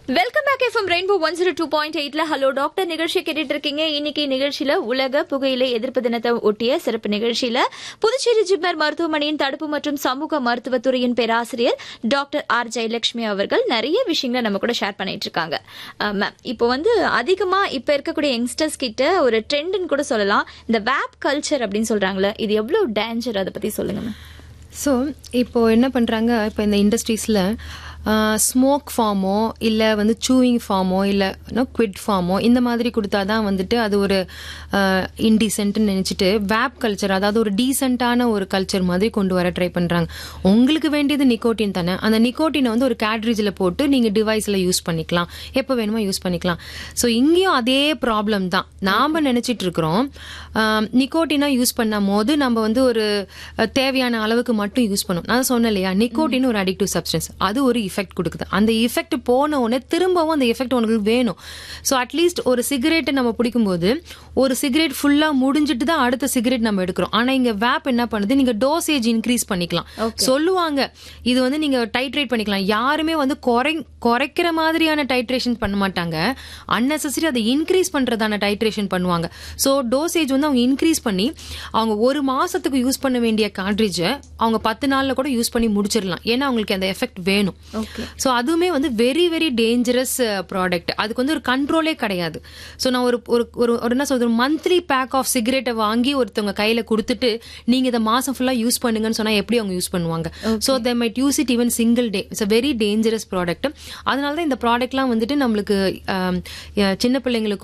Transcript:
welcome back FM rainbow one zero two point எயிட்ல hello doctor நிகழ்ச்சி கேட்டுட்டு இருக்கீங்க இன்னைக்கு நிகழ்ச்சியில உலக புகையிலை எதிர்ப்பு தினத்தை ஒட்டிய சிறப்பு நிகழ்ச்சியில புதுச்சேரி ஜிப்மர் மருத்துவமனையின் தடுப்பு மற்றும் சமூக மருத்துவத்துறையின் பேராசிரியர் டாக்டர் ஆர் ஜெயலட்சுமி அவர்கள் நிறைய விஷயங்களை நம்ம கூட ஷேர் பண்ணிட்டு இருக்காங்க மேம் இப்போ வந்து அதிகமா இப்ப இருக்கக்கூடிய யங்ஸ்டர்ஸ் கிட்ட ஒரு ட்ரெண்ட்னு கூட சொல்லலாம் இந்த வேப் கல்ச்சர் அப்படின்னு சொல்றாங்களே இது எவ்வளவு டேஞ்சர் அதை பத்தி சொல்லுங்க மேம் ஸோ இப்போ என்ன பண்ணுறாங்க இப்போ இந்த இண்டஸ்ட்ரீஸில் ஸ்மோக் ஃபார்மோ இல்லை வந்து சூயிங் ஃபார்மோ இல்லை குவிட் ஃபார்மோ இந்த மாதிரி கொடுத்தா தான் வந்துட்டு அது ஒரு இன்டீசென்ட்னு நினச்சிட்டு வேப் கல்ச்சர் அதாவது ஒரு டீசெண்டான ஒரு கல்ச்சர் மாதிரி கொண்டு வர ட்ரை பண்ணுறாங்க உங்களுக்கு வேண்டியது நிக்கோட்டின் தானே அந்த நிக்கோட்டினை வந்து ஒரு கேட்ரேஜில் போட்டு நீங்கள் டிவைஸில் யூஸ் பண்ணிக்கலாம் எப்போ வேணுமோ யூஸ் பண்ணிக்கலாம் ஸோ இங்கேயும் அதே ப்ராப்ளம் தான் நாம் நினச்சிட்டு இருக்கிறோம் நிக்கோட்டினா யூஸ் பண்ணும் போது நம்ம வந்து ஒரு அஹ், தேவையான அளவுக்கு மட்டும் யூஸ் பண்ணும் நான் சொன்னேன் இல்லையா நிக்கோட்டின் ஒரு அடிக்டிவ் சப்ஸ்டன்ஸ் அது ஒரு இஃபெக்ட் கொடுக்குது அந்த இஃபெக்ட் போன உடனே திரும்பவும் அந்த எஃபெக்ட் உனக்கு வேணும் ஸோ அட்லீஸ்ட் ஒரு சிகரெட்டை நம்ம பிடிக்கும்போது ஒரு சிகரெட் ஃபுல்லா முடிஞ்சிட்டு தான் அடுத்த சிகரெட் நம்ம எடுக்கிறோம் ஆனா இங்க வேப் என்ன பண்ணுது நீங்க டோசேஜ் இன்க்ரீஸ் பண்ணிக்கலாம் சொல்லுவாங்க இது வந்து நீங்க டைட்ரேட் பண்ணிக்கலாம் யாருமே வந்து குறை குறைக்கிற மாதிரியான டைட்ரேஷன் பண்ண மாட்டாங்க அன்னெசரி அதை இன்க்ரீஸ் பண்றதான டைட்ரேஷன் பண்ணுவாங்க ஸோ டோசேஜ் வந்து அவங்க இன்க்ரீஸ் பண்ணி அவங்க ஒரு மாசத்துக்கு யூஸ் பண்ண வேண்டிய கார்ட்ரிட்ஜை அவங்க பத்து நாள்ல கூட யூஸ் பண்ணி முடிச்சிடலாம் ஏன்னா அவங்களுக்கு அந்த எஃபெக்ட் வேணும் ஓகே ஸோ அதுவுமே வந்து வெரி வெரி டேஞ்சரஸ் ப்ராடக்ட் அதுக்கு வந்து ஒரு கண்ட்ரோலே கிடையாது ஸோ நான் ஒரு ஒரு ஒரு ஒரு என்ன சொல்றது மந்த்லி பேக் ஆஃப் சிகரெட்டை வாங்கி ஒருத்தவங்க கையில கொடுத்துட்டு நீங்க இதை மாசம் ஃபுல்லா யூஸ் பண்ணுங்கன்னு சொன்னா எப்படி அவங்க யூஸ் பண்ணுவாங்க so they might use it even single day it's a very dangerous product அதனால தான் இந்த ப்ராடக்ட்லாம் வந்துட்டு நம்மளுக்கு ஆம், சின்ன பிள்ளைங்களுக்கு